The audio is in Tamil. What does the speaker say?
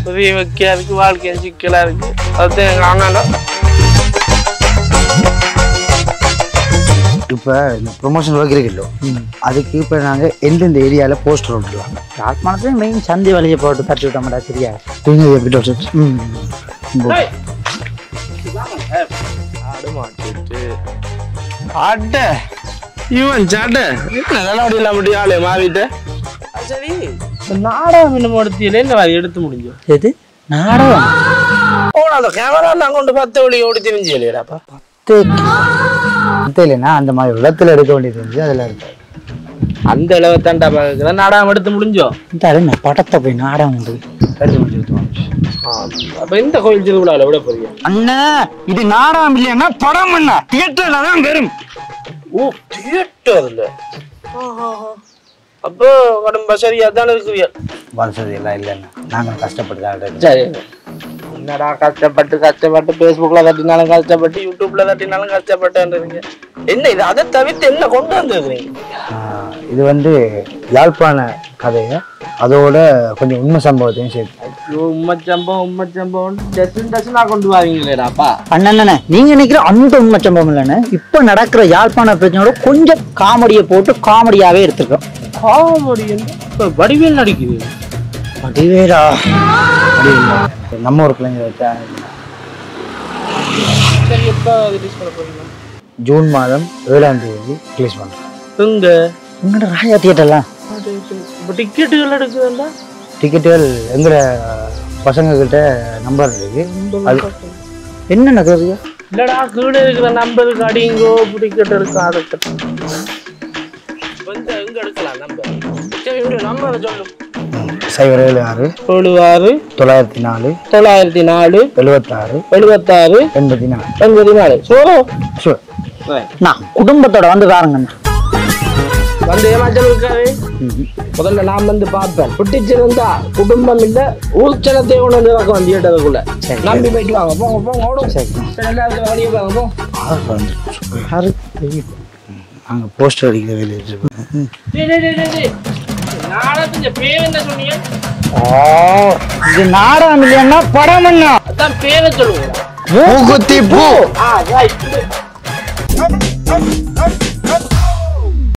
புரிய வைக்க இருக்கு வாழ்க்கை சிக்கலா இருக்கு அதுதான் எங்க அண்ணால இப்போ இந்த ப்ரொமோஷன் ஒர்க் இருக்குல்லோ அதுக்கு இப்போ நாங்கள் எந்தெந்த ஏரியாவில் போஸ்டர் விட்டுலாம் யாழ்ப்பாணத்துல மெயின் சந்தி வழியை போட்டு தட்டி விட்டோம்டா சரியா நீங்கள் எப்படி டாக்டர் ம் ஆடு மாட்டிட்டு அட இவன் சட நல்லபடி இல்லாம அப்படி ஆளு மாறிட்டு அது சரி இந்த நாடகம் இன்னும் எடுத்தியில என்ன மாதிரி எடுத்து முடிஞ்சோம் எது நாடகம் ஓ அந்த கேமரா நான் கொண்டு பத்து வழி ஓடி தெரிஞ்சு இல்லையாப்பா இல்லைன்னா அந்த மாதிரி விளத்தில் எடுக்க வேண்டியது இருந்துச்சு அதில் இருக்கு அந்த அளவுத்தாண்டா பாக்குற நாடகம் எடுத்து முடிஞ்சோம் இந்த என்ன படத்தை போய் நாடகம் உண்டு எடுத்து முடிச்சு எடுத்து அப்ப இந்த கோயில் திருவிழாவில் விட போறீங்க அண்ணா இது நாடகம் இல்லைன்னா படம் என்ன தியேட்டர்ல தான் வரும் ஓ தியேட்டர்ல அப்போ உடம்பு சரியா தானே இருக்குவியா வசதி எல்லாம் இல்லைண்ணா நாங்கள் கஷ்டப்பட்டு தான் எடுக்கிறோம். சரி என்னடா கஷ்டப்பட்டு கஷ்டப்பட்டு ஃபேஸ்புக்ல தட்டினாலும் கஷ்டப்பட்டு யூடியூப்ல தட்டினாலும் கஷ்டப்பட்டுன்றீங்க என்ன இது அதை தவிர்த்து என்ன கொண்டு வந்துருக்கீங்க ஆஹ் இது வந்து யாழ்ப்பாண கதையை அதோட கொஞ்சம் உண்மை சம்பவத்தையும் சேர்த்து ஐயோ உம்மச்சம்பம் உம்மச்சம்பம் டசன் டசனா கொண்டு வாரீங்களேடாப்பா அண்ணண்ணே நீங்க நினைக்கிற அந்த உண்மை சம்பவம் இல்லைன்னு இப்ப நடக்கிற யாழ்ப்பாண பிரச்சனையோட கொஞ்சம் காமெடியை போட்டு காமெடியாவே எடுத்திருக்கோம் காமெடி இப்போ வடிவேல் நடிக்குது வடிவேலா வடிவேலா நம்ம ஒரு பிள்ளைங்க வச்சா சரி எப்போ ரிலீஸ் பண்ண போறீங்க ஜூன் மாதம் ஏழாம் தேதி ரிலீஸ் பண்ணுறோம் எங்க உங்களோட ராயா தியேட்டர்லாம் இப்போ டிக்கெட்டுகள் எடுக்குதுண்டா டிக்கெட்டுகள் எங்களோட பசங்கக்கிட்ட நம்பர் இருக்கு அது என்னென்ன கேக்குது இல்லடா கீழே இருக்கிற நம்பருக்கு அடிங்கோ டிக்கெட் எடுக்க அதுக்கு வந்து எங்க எடுக்கலாம் நம்பர் சரி விடு நம்பர் சொல்லு சைபர் ஏழு ஆறு ஏழு ஆறு தொள்ளாயிரத்தி நாலு தொள்ளாயிரத்தி நாலு எழுபத்தாறு எழுபத்தாறு எண்பத்தி நாலு எண்பத்தி நாலு சோ ஷூர் நான் குடும்பத்தோட வந்து பாருங்கண்ணா வந்து ஏமாச்சல் இருக்காரு முதல்ல நான் வந்து பார்ப்பேன் பிடிச்சிருந்தா குடும்பம் இல்ல ஊர்ச்சலத்தை கொண்டு வந்து இறக்கும் வந்து தியேட்டருக்குள்ள நம்பி போயிட்டு வாங்க போங்க போங்க ஓடும் சரி எல்லாருக்கும் வழியே வாங்க போங்க நாங்கள் போஸ்டர் அடிக்கிற வேலையை வச்சுருக்கோம் டேய், டேய், டேய், டேய், டேய். நாடகத்தின் பேர் என்ன சொன்னீங்க இது நாடகம் இல்லைன்னா படம் என்ன அதான் பேரை சொல்லுங்க மூக்குத்தி பூ ஆ ரைட்